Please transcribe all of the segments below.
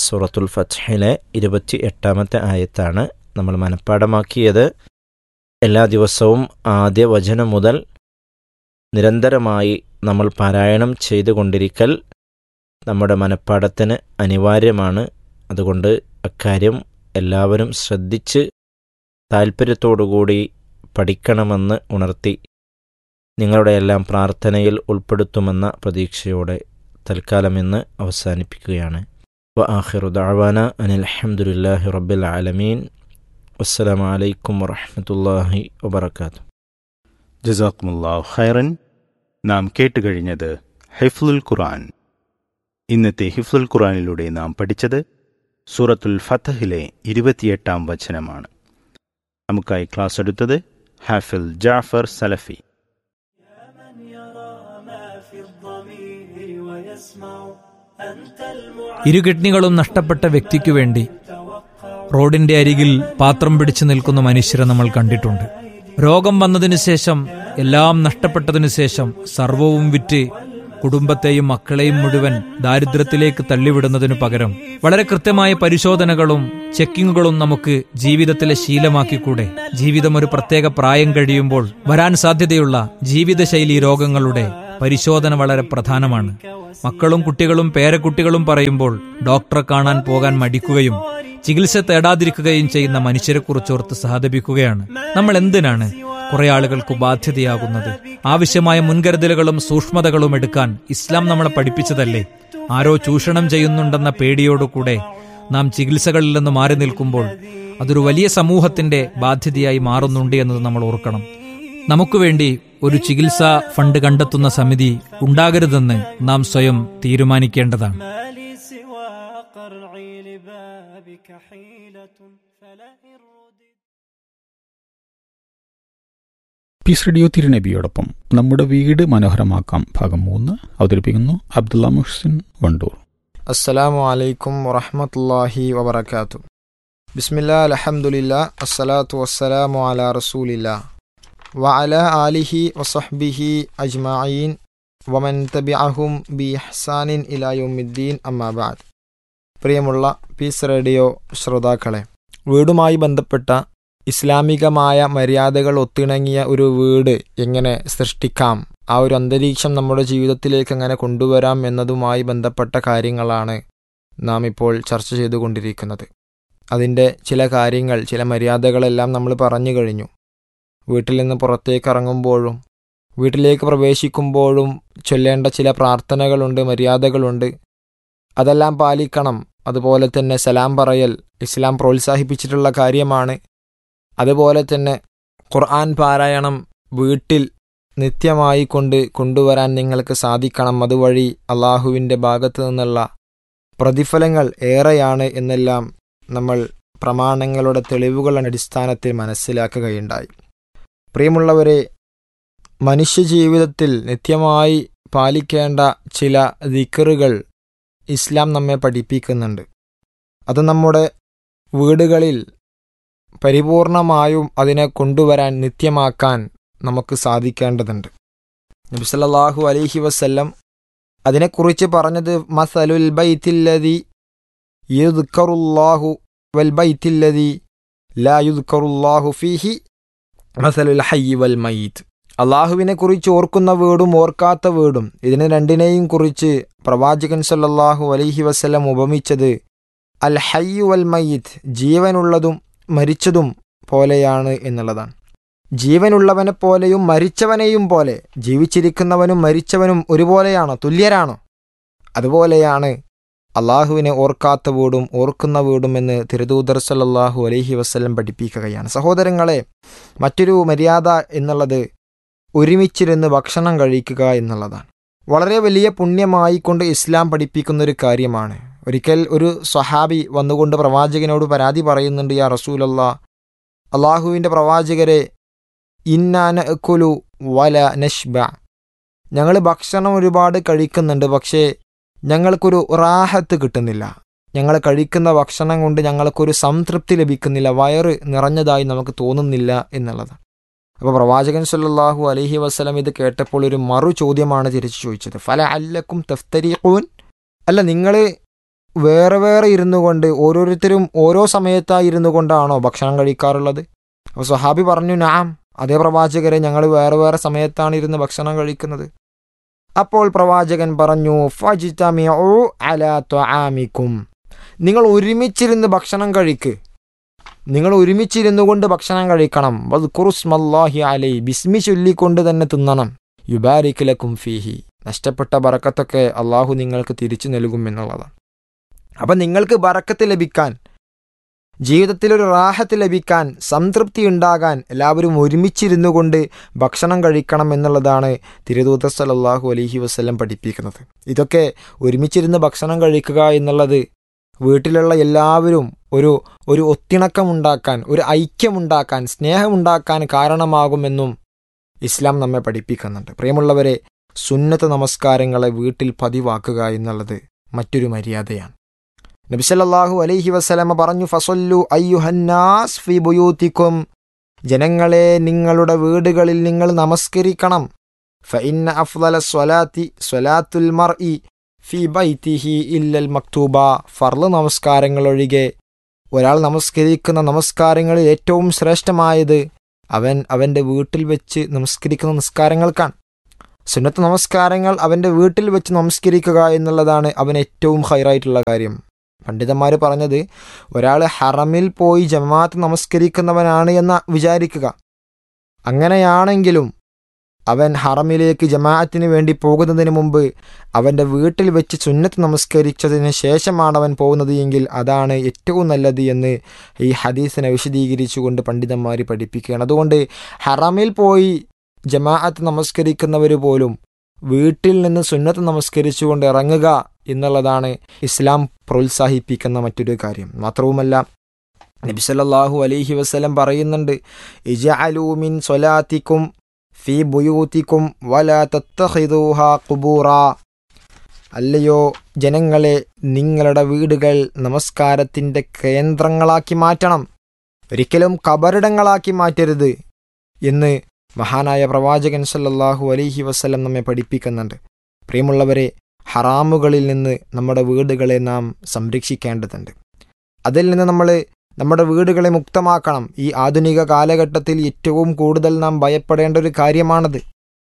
സൂറത്തുൽ ഫത്ഹിലെ ഇരുപത്തി എട്ടാമത്തെ ആയത്താണ് നമ്മൾ മനഃപ്പാടമാക്കിയത് എല്ലാ ദിവസവും ആദ്യ വചനം മുതൽ നിരന്തരമായി നമ്മൾ പാരായണം ചെയ്തുകൊണ്ടിരിക്കൽ നമ്മുടെ മനഃപ്പാടത്തിന് അനിവാര്യമാണ് അതുകൊണ്ട് അക്കാര്യം എല്ലാവരും ശ്രദ്ധിച്ച് താൽപ്പര്യത്തോടുകൂടി പഠിക്കണമെന്ന് ഉണർത്തി നിങ്ങളുടെ എല്ലാം പ്രാർത്ഥനയിൽ ഉൾപ്പെടുത്തുമെന്ന പ്രതീക്ഷയോടെ തൽക്കാലം ഇന്ന് അവസാനിപ്പിക്കുകയാണ് വ ആഖിറു ദഅവാന അനിൽ അൽഹംദുലില്ലാഹി റബ്ബിൽ ആലമീൻ വസ്സലാമു അലൈക്കും വറഹ്മത്തുള്ളാഹി വബറകാതുഹു ജസാക്കുമുല്ലാഹ് ഖൈറൻ നാം കേട്ടുകഴിഞ്ഞത് ഹിഫ്ലുൽ ഖുർആൻ ഇന്നത്തെ ഹിഫ്ലുൽ ഖുർആനിലൂടെ നാം പഠിച്ചത് സൂറത്തുൽ ഫത്തഹിലെ ഇരുപത്തിയെട്ടാം വചനമാണ് നമുക്കായി ക്ലാസ് എടുത്തത് ഹാഫിൽ ജാഫർ സലഫി ഇരു കിഡ്നികളും നഷ്ടപ്പെട്ട വ്യക്തിക്കു വേണ്ടി റോഡിന്റെ അരികിൽ പാത്രം പിടിച്ചു നിൽക്കുന്ന മനുഷ്യരെ നമ്മൾ കണ്ടിട്ടുണ്ട് രോഗം വന്നതിനു ശേഷം എല്ലാം നഷ്ടപ്പെട്ടതിനു ശേഷം സർവവും വിറ്റ് കുടുംബത്തെയും മക്കളെയും മുഴുവൻ ദാരിദ്ര്യത്തിലേക്ക് തള്ളിവിടുന്നതിനു പകരം വളരെ കൃത്യമായ പരിശോധനകളും ചെക്കിങ്ങുകളും നമുക്ക് ജീവിതത്തിലെ ശീലമാക്കിക്കൂടെ ജീവിതം ഒരു പ്രത്യേക പ്രായം കഴിയുമ്പോൾ വരാൻ സാധ്യതയുള്ള ജീവിതശൈലി രോഗങ്ങളുടെ പരിശോധന വളരെ പ്രധാനമാണ് മക്കളും കുട്ടികളും പേരക്കുട്ടികളും പറയുമ്പോൾ ഡോക്ടറെ കാണാൻ പോകാൻ മടിക്കുകയും ചികിത്സ തേടാതിരിക്കുകയും ചെയ്യുന്ന മനുഷ്യരെക്കുറിച്ചോർത്ത് സഹതപിക്കുകയാണ് നമ്മൾ എന്തിനാണ് കുറെ ആളുകൾക്ക് ബാധ്യതയാകുന്നത് ആവശ്യമായ മുൻകരുതലുകളും സൂക്ഷ്മതകളും എടുക്കാൻ ഇസ്ലാം നമ്മളെ പഠിപ്പിച്ചതല്ലേ ആരോ ചൂഷണം ചെയ്യുന്നുണ്ടെന്ന പേടിയോടുകൂടെ നാം ചികിത്സകളിൽ നിന്ന് മാറി നിൽക്കുമ്പോൾ അതൊരു വലിയ സമൂഹത്തിന്റെ ബാധ്യതയായി മാറുന്നുണ്ട് എന്നത് നമ്മൾ ഓർക്കണം നമുക്ക് വേണ്ടി ഒരു ചികിത്സാ ഫണ്ട് കണ്ടെത്തുന്ന സമിതി ഉണ്ടാകരുതെന്ന് നാം സ്വയം തീരുമാനിക്കേണ്ടതാണ് പീസ് റേഡിയോ തിരുനബിയോടൊപ്പം നമ്മുടെ വീട് മനോഹരമാക്കാം ഭാഗം മൂന്ന് അവതരിപ്പിക്കുന്നു അബ്ദുള്ള മുഹ്സിൻ വണ്ടൂർ അസ്സലാമു അലൈക്കും വറഹമത്തല്ലാഹി വബർക്കാത്തു ബിസ്മില്ലാ അലഹമുല്ല അസ്സലാത്തു വസ്സലാമു അല റസൂലില്ല വഅല ആലിഹി വസഹ്ബിഹി അജ്മഈൻ വമൻ തബിഅഹും ബി ഇഹ്സാനിൻ ഇലാ യൗമിദ്ദീൻ അമ്മാബാദ് പ്രിയമുള്ള പീസ് റേഡിയോ ശ്രോതാക്കളെ വീടുമായി ബന്ധപ്പെട്ട ഇസ്ലാമികമായ മര്യാദകൾ ഒത്തിണങ്ങിയ ഒരു വീട് എങ്ങനെ സൃഷ്ടിക്കാം ആ ഒരു അന്തരീക്ഷം നമ്മുടെ ജീവിതത്തിലേക്ക് എങ്ങനെ കൊണ്ടുവരാം എന്നതുമായി ബന്ധപ്പെട്ട കാര്യങ്ങളാണ് നാം ഇപ്പോൾ ചർച്ച ചെയ്തുകൊണ്ടിരിക്കുന്നത് അതിൻ്റെ ചില കാര്യങ്ങൾ ചില മര്യാദകളെല്ലാം നമ്മൾ പറഞ്ഞു കഴിഞ്ഞു വീട്ടിൽ നിന്ന് പുറത്തേക്ക് ഇറങ്ങുമ്പോഴും വീട്ടിലേക്ക് പ്രവേശിക്കുമ്പോഴും ചൊല്ലേണ്ട ചില പ്രാർത്ഥനകളുണ്ട് മര്യാദകളുണ്ട് അതെല്ലാം പാലിക്കണം അതുപോലെ തന്നെ സലാം പറയൽ ഇസ്ലാം പ്രോത്സാഹിപ്പിച്ചിട്ടുള്ള കാര്യമാണ് അതുപോലെ തന്നെ ഖുർആൻ പാരായണം വീട്ടിൽ നിത്യമായി കൊണ്ട് കൊണ്ടുവരാൻ നിങ്ങൾക്ക് സാധിക്കണം അതുവഴി അള്ളാഹുവിൻ്റെ ഭാഗത്തു നിന്നുള്ള പ്രതിഫലങ്ങൾ ഏറെയാണ് എന്നെല്ലാം നമ്മൾ പ്രമാണങ്ങളുടെ തെളിവുകളുടെ അടിസ്ഥാനത്തിൽ മനസ്സിലാക്കുകയുണ്ടായി പ്രിയമുള്ളവരെ മനുഷ്യജീവിതത്തിൽ നിത്യമായി പാലിക്കേണ്ട ചില ദിക്കറുകൾ ഇസ്ലാം നമ്മെ പഠിപ്പിക്കുന്നുണ്ട് അത് നമ്മുടെ വീടുകളിൽ പരിപൂർണമായും അതിനെ കൊണ്ടുവരാൻ നിത്യമാക്കാൻ നമുക്ക് സാധിക്കേണ്ടതുണ്ട് നബിസല്ലാഹു അലൈഹി വസ്ല്ലം അതിനെക്കുറിച്ച് പറഞ്ഞത് മസലുൽ ബൈത്തില്ലതി യുദ്ക്കറുല്ലാഹു വൽ ബൈത്തില്ലതി ലാ യുദ്ക്കറുല്ലാഹു ഫീഹി മസലുൽ ഹയ്യി വൽ മയ്ത്ത് അള്ളാഹുവിനെ കുറിച്ച് ഓർക്കുന്ന വീടും ഓർക്കാത്ത വീടും ഇതിനെ രണ്ടിനെയും കുറിച്ച് പ്രവാചകൻ സല്ലല്ലാഹു അലൈഹി വസ്ല്ലം ഉപമിച്ചത് അൽ ഹയ്യു വൽ മയ്യിത്ത് ജീവനുള്ളതും മരിച്ചതും പോലെയാണ് എന്നുള്ളതാണ് ജീവനുള്ളവനെ പോലെയും മരിച്ചവനെയും പോലെ ജീവിച്ചിരിക്കുന്നവനും മരിച്ചവനും ഒരുപോലെയാണോ തുല്യരാണോ അതുപോലെയാണ് അള്ളാഹുവിനെ ഓർക്കാത്ത വീടും ഓർക്കുന്ന വീടും എന്ന് തിരുദൂദർ സല്ലാഹു അലൈഹി വസ്ലം പഠിപ്പിക്കുകയാണ് സഹോദരങ്ങളെ മറ്റൊരു മര്യാദ എന്നുള്ളത് ഒരുമിച്ചിരുന്ന് ഭക്ഷണം കഴിക്കുക എന്നുള്ളതാണ് വളരെ വലിയ പുണ്യമായി കൊണ്ട് ഇസ്ലാം പഠിപ്പിക്കുന്ന ഒരു കാര്യമാണ് ഒരിക്കൽ ഒരു സ്വഹാബി വന്നുകൊണ്ട് പ്രവാചകനോട് പരാതി പറയുന്നുണ്ട് യാ റസൂലല്ലാ അള്ളാഹുവിൻ്റെ പ്രവാചകരെ ഇന്നാന കുലു വല നഷ്ബ ഞങ്ങൾ ഭക്ഷണം ഒരുപാട് കഴിക്കുന്നുണ്ട് പക്ഷേ ഞങ്ങൾക്കൊരു റാഹത്ത് കിട്ടുന്നില്ല ഞങ്ങൾ കഴിക്കുന്ന ഭക്ഷണം കൊണ്ട് ഞങ്ങൾക്കൊരു സംതൃപ്തി ലഭിക്കുന്നില്ല വയറ് നിറഞ്ഞതായി നമുക്ക് തോന്നുന്നില്ല എന്നുള്ളത് അപ്പോൾ പ്രവാചകൻ സല്ലല്ലാഹു അലൈഹി വസ്ലം ഇത് കേട്ടപ്പോൾ ഒരു മറു ചോദ്യമാണ് തിരിച്ചു ചോദിച്ചത് ഫല അല്ലക്കും തഫ്തരീഖൂൻ അല്ല നിങ്ങൾ വേറെ വേറെ ഇരുന്നു കൊണ്ട് ഓരോരുത്തരും ഓരോ സമയത്തായി ഇരുന്നു കൊണ്ടാണോ ഭക്ഷണം കഴിക്കാറുള്ളത് അപ്പോൾ സ്വഹാബി പറഞ്ഞു നാം അതേ പ്രവാചകരെ ഞങ്ങൾ വേറെ വേറെ സമയത്താണ് ഇരുന്ന് ഭക്ഷണം കഴിക്കുന്നത് അപ്പോൾ പ്രവാചകൻ പറഞ്ഞു ഫജിതമിഉ അലാ ത്വആമിക്കും നിങ്ങൾ ഒരുമിച്ചിരുന്ന് ഭക്ഷണം കഴിക്ക് നിങ്ങൾ ഒരുമിച്ചിരുന്നു കൊണ്ട് ഭക്ഷണം കഴിക്കണം വദ്കുറുസ്മല്ലാഹി അലൈ ബിസ്മി ചൊല്ലിക്കൊണ്ട് തന്നെ തിന്നണം യുബാരിക് ലക്കും ഫീഹി നഷ്ടപ്പെട്ട ബറക്കത്തൊക്കെ അള്ളാഹു നിങ്ങൾക്ക് തിരിച്ചു നൽകും എന്നുള്ളതാണ് അപ്പം നിങ്ങൾക്ക് ബറക്കത്ത് ലഭിക്കാൻ ജീവിതത്തിലൊരു റാഹത്ത് ലഭിക്കാൻ സംതൃപ്തി ഉണ്ടാകാൻ എല്ലാവരും ഒരുമിച്ചിരുന്നു കൊണ്ട് ഭക്ഷണം കഴിക്കണം എന്നുള്ളതാണ് തിരുദൂത സലല്ലാഹു അലഹി വസ്ലം പഠിപ്പിക്കുന്നത് ഇതൊക്കെ ഒരുമിച്ചിരുന്ന് ഭക്ഷണം കഴിക്കുക എന്നുള്ളത് വീട്ടിലുള്ള എല്ലാവരും ഒരു ഒരു ഒത്തിണക്കമുണ്ടാക്കാൻ ഒരു ഐക്യമുണ്ടാക്കാൻ സ്നേഹമുണ്ടാക്കാൻ കാരണമാകുമെന്നും ഇസ്ലാം നമ്മെ പഠിപ്പിക്കുന്നുണ്ട് പ്രിയമുള്ളവരെ സുന്നത്ത് നമസ്കാരങ്ങളെ വീട്ടിൽ പതിവാക്കുക എന്നുള്ളത് മറ്റൊരു മര്യാദയാണ് നബിസല്ലാഹു അലൈഹി വസ്ലമ പറഞ്ഞു ഫസല്ലു അയ്യുഹന്നാസ് ഫി ബുയൂത്തിക്കും ജനങ്ങളെ നിങ്ങളുടെ വീടുകളിൽ നിങ്ങൾ നമസ്കരിക്കണം ഫഇന്ന അഫ്ദല സ്വലാത്തി സ്വലാത്തുൽ മർഇ ഫി ബൈത്തിഹി ഇല്ലൽ മക്തൂബ ഫർള് നമസ്കാരങ്ങൾ ഒഴികെ ഒരാൾ നമസ്കരിക്കുന്ന നമസ്കാരങ്ങളിൽ ഏറ്റവും ശ്രേഷ്ഠമായത് അവൻ അവൻ്റെ വീട്ടിൽ വെച്ച് നമസ്കരിക്കുന്ന നമസ്കാരങ്ങൾക്കാണ് സുന്നത്ത് നമസ്കാരങ്ങൾ അവൻ്റെ വീട്ടിൽ വെച്ച് നമസ്കരിക്കുക എന്നുള്ളതാണ് അവൻ ഏറ്റവും ഹൈറായിട്ടുള്ള കാര്യം പണ്ഡിതന്മാർ പറഞ്ഞത് ഒരാൾ ഹറമിൽ പോയി ജമാഅത്ത് നമസ്കരിക്കുന്നവനാണ് എന്ന് വിചാരിക്കുക അങ്ങനെയാണെങ്കിലും അവൻ ഹറമിലേക്ക് ജമാഅത്തിന് വേണ്ടി പോകുന്നതിന് മുമ്പ് അവൻ്റെ വീട്ടിൽ വെച്ച് സുന്നത്ത് നമസ്കരിച്ചതിന് ശേഷമാണ് അവൻ പോകുന്നത് എങ്കിൽ അതാണ് ഏറ്റവും നല്ലത് എന്ന് ഈ ഹദീസിനെ വിശദീകരിച്ചുകൊണ്ട് പണ്ഡിതന്മാർ പഠിപ്പിക്കുകയാണ് അതുകൊണ്ട് ഹറമിൽ പോയി ജമാഅത്ത് നമസ്കരിക്കുന്നവർ പോലും വീട്ടിൽ നിന്ന് സുന്നത്ത് നമസ്കരിച്ചുകൊണ്ട് ഇറങ്ങുക എന്നുള്ളതാണ് ഇസ്ലാം പ്രോത്സാഹിപ്പിക്കുന്ന മറ്റൊരു കാര്യം മാത്രവുമല്ല നബിസല്ലാഹു അലൈഹി വസ്ലം പറയുന്നുണ്ട് ഇജഅലൂമിൻ സ്വലാത്തിക്കും ഫി ബുയൂത്തിക്കും വല തത്തഹിദൂഹ കുബൂറ അല്ലയോ ജനങ്ങളെ നിങ്ങളുടെ വീടുകൾ നമസ്കാരത്തിൻ്റെ കേന്ദ്രങ്ങളാക്കി മാറ്റണം ഒരിക്കലും കബറിടങ്ങളാക്കി മാറ്റരുത് എന്ന് മഹാനായ പ്രവാചകൻ സല്ലല്ലാഹു അലൈഹി വസ്ലം നമ്മെ പഠിപ്പിക്കുന്നുണ്ട് പ്രിയമുള്ളവരെ ഹറാമുകളിൽ നിന്ന് നമ്മുടെ വീടുകളെ നാം സംരക്ഷിക്കേണ്ടതുണ്ട് അതിൽ നിന്ന് നമ്മൾ നമ്മുടെ വീടുകളെ മുക്തമാക്കണം ഈ ആധുനിക കാലഘട്ടത്തിൽ ഏറ്റവും കൂടുതൽ നാം ഭയപ്പെടേണ്ട ഒരു കാര്യമാണത്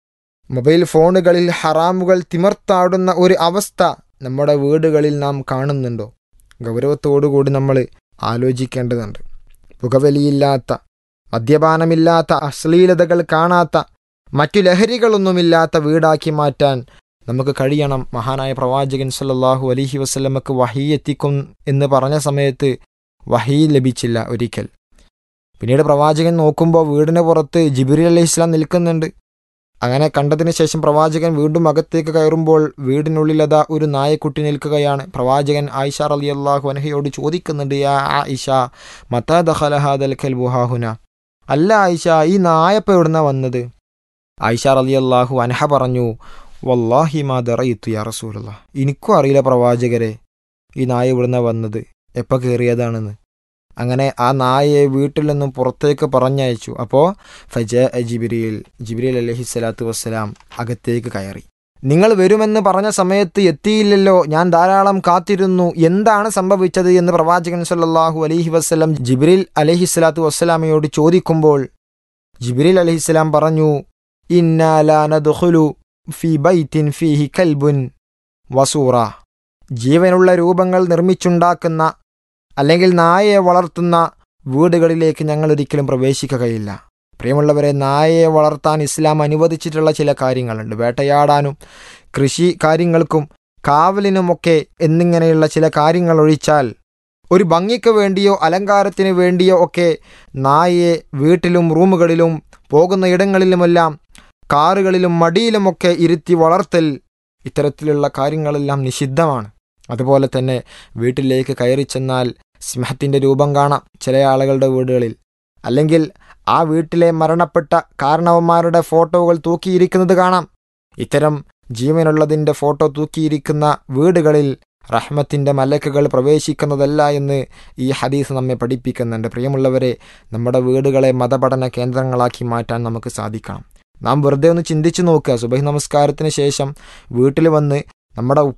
മൊബൈൽ ഫോണുകളിൽ ഹറാമുകൾ തിമർത്താടുന്ന ഒരു അവസ്ഥ നമ്മുടെ വീടുകളിൽ നാം കാണുന്നുണ്ടോ ഗൗരവത്തോടുകൂടി നമ്മൾ ആലോചിക്കേണ്ടതുണ്ട് പുകവലിയില്ലാത്ത മദ്യപാനമില്ലാത്ത അശ്ലീലതകൾ കാണാത്ത മറ്റു ലഹരികളൊന്നുമില്ലാത്ത വീടാക്കി മാറ്റാൻ നമുക്ക് കഴിയണം മഹാനായ പ്രവാചകൻ സല്ലല്ലാഹു അലൈഹി വസ്ലമക്ക് വഹി എത്തിക്കും എന്ന് പറഞ്ഞ സമയത്ത് വഹി ലഭിച്ചില്ല ഒരിക്കൽ പിന്നീട് പ്രവാചകൻ നോക്കുമ്പോൾ വീടിന് പുറത്ത് ജിബിരി അലൈഹി ഇസ്ലാം നിൽക്കുന്നുണ്ട് അങ്ങനെ കണ്ടതിന് ശേഷം പ്രവാചകൻ വീണ്ടും അകത്തേക്ക് കയറുമ്പോൾ വീടിനുള്ളിൽ അതാ ഒരു നായക്കുട്ടി നിൽക്കുകയാണ് പ്രവാചകൻ ആയിഷ അലി അള്ളാഹു അനഹയോട് ചോദിക്കുന്നുണ്ട് യാ ആയിഷ മത്താ ദഹലഹാദൽ ഖൽബുഹാഹുന അല്ല ആയിഷ ഈ നായപ്പ എവിടുന്ന വന്നത് ആയിഷ അലി അള്ളാഹു അനഹ പറഞ്ഞു വല്ലാഹി മാ ദറയിത്തു യാ റസൂലുള്ള എനിക്കും അറിയില്ല പ്രവാചകരെ ഈ നായ ഇവിടുന്ന വന്നത് എപ്പോൾ കയറിയതാണെന്ന് അങ്ങനെ ആ നായയെ വീട്ടിൽ നിന്നും പുറത്തേക്ക് പറഞ്ഞയച്ചു അപ്പോൾ ഫജ ജിബിരിയിൽ ജിബിരിൽ അലഹി സ്വലാത്തു വസ്സലാം അകത്തേക്ക് കയറി നിങ്ങൾ വരുമെന്ന് പറഞ്ഞ സമയത്ത് എത്തിയില്ലല്ലോ ഞാൻ ധാരാളം കാത്തിരുന്നു എന്താണ് സംഭവിച്ചത് എന്ന് പ്രവാചകൻ സല്ലല്ലാഹു അലൈഹി വസ്ലം ജിബ്രിൽ അലഹി സ്വലാത്തു വസ്സലാമയോട് ചോദിക്കുമ്പോൾ ജിബ്രിൽ അലഹിസ്സലാം പറഞ്ഞു ഇന്നാലാനദുഖുലു ഫി ബൈത്തിൻ ഫീഹി കൽബുൻ വസൂറ ജീവനുള്ള രൂപങ്ങൾ നിർമ്മിച്ചുണ്ടാക്കുന്ന അല്ലെങ്കിൽ നായയെ വളർത്തുന്ന വീടുകളിലേക്ക് ഞങ്ങൾ ഒരിക്കലും പ്രവേശിക്കുകയില്ല പ്രിയമുള്ളവരെ നായയെ വളർത്താൻ ഇസ്ലാം അനുവദിച്ചിട്ടുള്ള ചില കാര്യങ്ങളുണ്ട് വേട്ടയാടാനും കൃഷി കാര്യങ്ങൾക്കും കാവലിനുമൊക്കെ എന്നിങ്ങനെയുള്ള ചില കാര്യങ്ങൾ ഒഴിച്ചാൽ ഒരു ഭംഗിക്ക് വേണ്ടിയോ അലങ്കാരത്തിന് വേണ്ടിയോ ഒക്കെ നായയെ വീട്ടിലും റൂമുകളിലും പോകുന്ന ഇടങ്ങളിലുമെല്ലാം കാറുകളിലും മടിയിലുമൊക്കെ ഇരുത്തി വളർത്തൽ ഇത്തരത്തിലുള്ള കാര്യങ്ങളെല്ലാം നിഷിദ്ധമാണ് അതുപോലെ തന്നെ വീട്ടിലേക്ക് കയറി ചെന്നാൽ സിംഹത്തിൻ്റെ രൂപം കാണാം ചില ആളുകളുടെ വീടുകളിൽ അല്ലെങ്കിൽ ആ വീട്ടിലെ മരണപ്പെട്ട കാരണവന്മാരുടെ ഫോട്ടോകൾ തൂക്കിയിരിക്കുന്നത് കാണാം ഇത്തരം ജീവനുള്ളതിൻ്റെ ഫോട്ടോ തൂക്കിയിരിക്കുന്ന വീടുകളിൽ റഹ്മത്തിൻ്റെ മലക്കുകൾ പ്രവേശിക്കുന്നതല്ല എന്ന് ഈ ഹദീസ് നമ്മെ പഠിപ്പിക്കുന്നുണ്ട് പ്രിയമുള്ളവരെ നമ്മുടെ വീടുകളെ മതപഠന കേന്ദ്രങ്ങളാക്കി മാറ്റാൻ നമുക്ക് സാധിക്കണം നാം വെറുതെ ഒന്ന് ചിന്തിച്ചു നോക്കുക സുബഹി നമസ്കാരത്തിന് ശേഷം വീട്ടിൽ വന്ന് നമ്മുടെ ഉപ്പ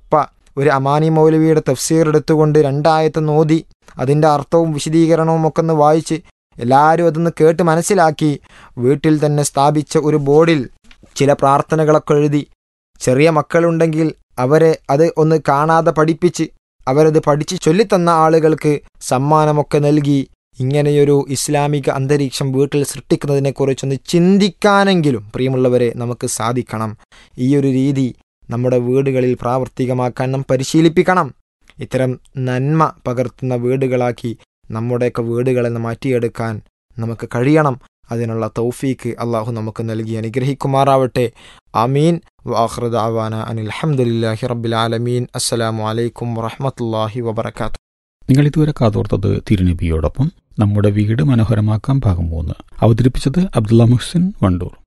ഒരു അമാനി മൗലവിയുടെ തഫ്സീർ എടുത്തുകൊണ്ട് രണ്ടായത്ത് നോതി അതിൻ്റെ അർത്ഥവും വിശദീകരണവും ഒക്കെ ഒന്ന് വായിച്ച് എല്ലാവരും അതൊന്ന് കേട്ട് മനസ്സിലാക്കി വീട്ടിൽ തന്നെ സ്ഥാപിച്ച ഒരു ബോർഡിൽ ചില പ്രാർത്ഥനകളൊക്കെ എഴുതി ചെറിയ മക്കളുണ്ടെങ്കിൽ അവരെ അത് ഒന്ന് കാണാതെ പഠിപ്പിച്ച് അവരത് പഠിച്ച് ചൊല്ലിത്തന്ന ആളുകൾക്ക് സമ്മാനമൊക്കെ നൽകി ഇങ്ങനെയൊരു ഇസ്ലാമിക അന്തരീക്ഷം വീട്ടിൽ സൃഷ്ടിക്കുന്നതിനെക്കുറിച്ചൊന്ന് ചിന്തിക്കാനെങ്കിലും പ്രിയമുള്ളവരെ നമുക്ക് സാധിക്കണം ഈ ഒരു രീതി നമ്മുടെ വീടുകളിൽ പ്രാവർത്തികമാക്കാൻ നാം പരിശീലിപ്പിക്കണം ഇത്തരം നന്മ പകർത്തുന്ന വീടുകളാക്കി നമ്മുടെയൊക്കെ വീടുകളെ മാറ്റിയെടുക്കാൻ നമുക്ക് കഴിയണം അതിനുള്ള തൗഫീക്ക് അള്ളാഹു നമുക്ക് നൽകി അനുഗ്രഹിക്കുമാറാവട്ടെ ആമീൻ വാഹൃദ് ആവാന അനിൽ അഹമ്മദില്ലാഹി റബ്ബിൽ ആലമീൻ അസ്സലാമു അലൈക്കും വറഹമത്തല്ലാഹി വബർക്കാത്തു നിങ്ങൾ ഇതുവരെ കാതോർത്തത് തിരുനബിയോടൊപ്പം നമ്മുടെ വീട് മനോഹരമാക്കാം ഭാഗം മൂന്ന് അവതരിപ്പിച്ചത് അബ്ദുള്ള മുഹ്സിൻ വണ്ടൂർ